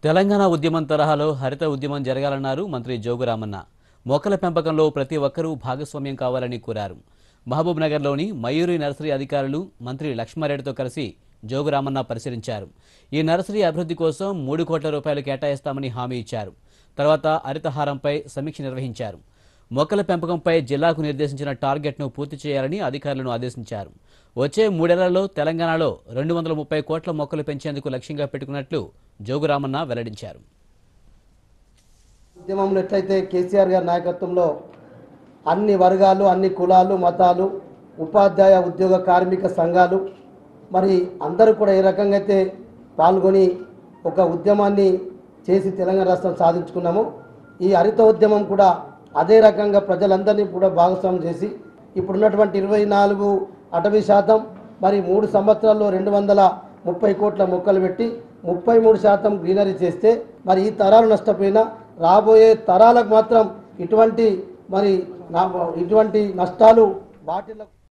తెలంగాణ ఉద్యమం తరహాలో హరిత ఉద్యమం జరగాలన్నారు మంత్రి జోగురామన్న మొక్కల పెంపకంలో ప్రతి ఒక్కరూ భాగస్వామ్యం కావాలని కోరారు మహబూబ్ నగర్లోని మయూరి నర్సరీ అధికారులు మంత్రి లక్ష్మారెడ్డితో కలిసి జోగురామన్న పరిశీలించారు ఈ నర్సరీ అభివృద్ధి కోసం మూడు కోట్ల రూపాయలు కేటాయిస్తామని హామీ ఇచ్చారు తర్వాత హరితహారంపై సమీక్ష నిర్వహించారు మొక్కల పెంపకంపై జిల్లాకు నిర్దేశించిన టార్గెట్ను పూర్తి చేయాలని అధికారులను ఆదేశించారు వచ్చే మూడేళ్లలో తెలంగాణలో రెండు వందల ముప్పై కోట్ల మొక్కలు పెంచేందుకు లక్ష్యంగా పెట్టుకున్నట్లు జోగురామన్న వెల్లడించారు ఉద్యమంలో ఎట్లయితే కేసీఆర్ గారి నాయకత్వంలో అన్ని వర్గాలు అన్ని కులాలు మతాలు ఉపాధ్యాయ ఉద్యోగ కార్మిక సంఘాలు మరి అందరూ కూడా ఏ రకంగా అయితే పాల్గొని ఒక ఉద్యమాన్ని చేసి తెలంగాణ రాష్ట్రం సాధించుకున్నామో ఈ హరిత ఉద్యమం కూడా అదే రకంగా ప్రజలందరినీ కూడా భాగస్వామ్యం చేసి ఇప్పుడున్నటువంటి ఇరవై నాలుగు అటవీ శాతం మరి మూడు సంవత్సరాల్లో రెండు వందల ముప్పై కోట్ల మొక్కలు పెట్టి ముప్పై మూడు శాతం గ్రీనరీ చేస్తే మరి ఈ తరాలు నష్టపోయినా రాబోయే తరాలకు మాత్రం ఇటువంటి మరి నా- ఇటువంటి నష్టాలు వాటిల్లో